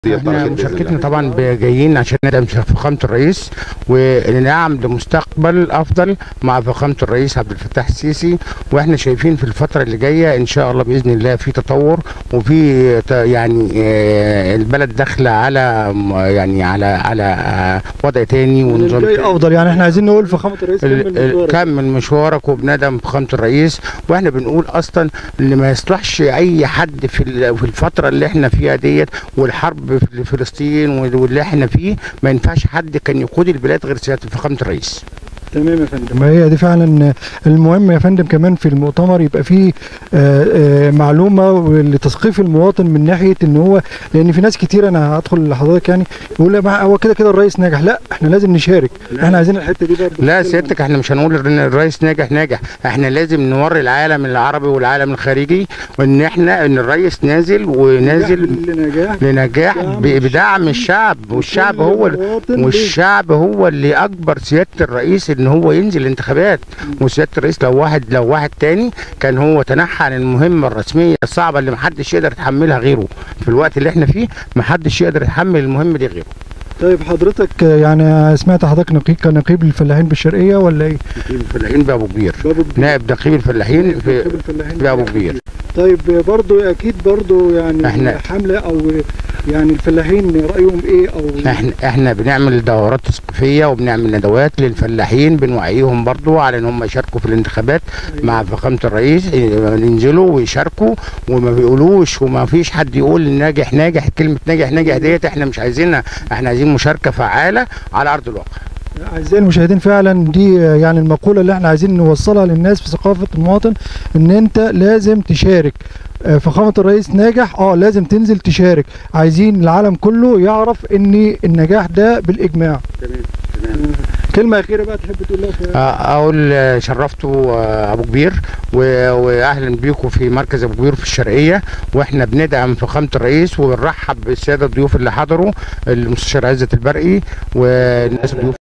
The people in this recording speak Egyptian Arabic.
احنا مشاركتنا طبعا جايين عشان ندعم فخامه الرئيس ونعم لمستقبل افضل مع فخامه الرئيس عبد الفتاح السيسي واحنا شايفين في الفتره اللي جايه ان شاء الله باذن الله في تطور وفي ت- يعني آه، البلد داخله على م- يعني على على آه، وضع تاني ونظام الجاي تاني. افضل يعني احنا عايزين نقول فخامه الرئيس ال- كمل ال- مشوارك. كمل مشوارك وبندم فخامه الرئيس واحنا بنقول اصلا ان ما يصلحش اي حد في ال- في الفتره اللي احنا فيها ديت والحرب في فلسطين وال- واللي احنا فيه ما ينفعش حد كان يقود البلاد غير سياده فخامه الرئيس تمام يا فندم ما هي دي فعلا المهم يا فندم كمان في المؤتمر يبقى فيه آه، آه، معلومه لتثقيف المواطن من ناحيه ان هو لان في ناس كتير انا هدخل لحضرتك يعني يقول لا ما هو كده كده الرئيس ناجح لا احنا لازم نشارك احنا عايزين الحته دي برضه لا سيادتك احنا مش هنقول ان الرئيس ناجح ناجح احنا لازم نوري العالم العربي والعالم الخارجي وان احنا ان الرئيس نازل ونازل لنجاح لنجاح دعم ب- بدعم الشعب والشعب وكل هو مواطن ليه. والشعب هو اللي اجبر سياده الرئيس ان هو ينزل الانتخابات وسياده الرئيس لو واحد لو واحد تاني كان هو تنحى عن المهمه الرسميه الصعبه اللي محدش يقدر يتحملها غيره في الوقت اللي احنا فيه محدش يقدر يتحمل المهمه دي غيره طيب حضرتك آه، يعني سمعت حضرتك نقيب كنقيب الفلاحين بالشرقيه ولا ايه؟ الفلاحين بابو كبير بابو نائب نقيب الفلاحين في نقيب الفلاحين بابو كبير طيب برضو اكيد برضو يعني إحنا- حمله او يعني الفلاحين رايهم ايه او احنا احنا بنعمل دورات تثقيفيه وبنعمل ندوات للفلاحين بنوعيهم برضو على ان هم يشاركوا في الانتخابات مع فخامه الرئيس اه، ينزلوا ويشاركوا وما بيقولوش وما فيش حد يقول ناجح ناجح كلمه ناجح ناجح ديت احنا مش عايزينها احنا عايزين مشاركه فعاله على ارض الواقع اعزائي المشاهدين فعلا دي يعني المقوله اللي احنا عايزين نوصلها للناس في ثقافه المواطن ان انت لازم تشارك آه، فخامه الرئيس ناجح اه لازم تنزل تشارك عايزين العالم كله يعرف ان النجاح ده بالاجماع كلمه اخيره بقى تحب تقولها في اه، اقول اه، شرفتوا اه، ابو كبير و- واهلا بيكم في مركز ابو كبير في الشرقيه واحنا بندعم فخامه الرئيس وبنرحب بالساده الضيوف اللي حضروا المستشار عزت البرقي والناس الضيوف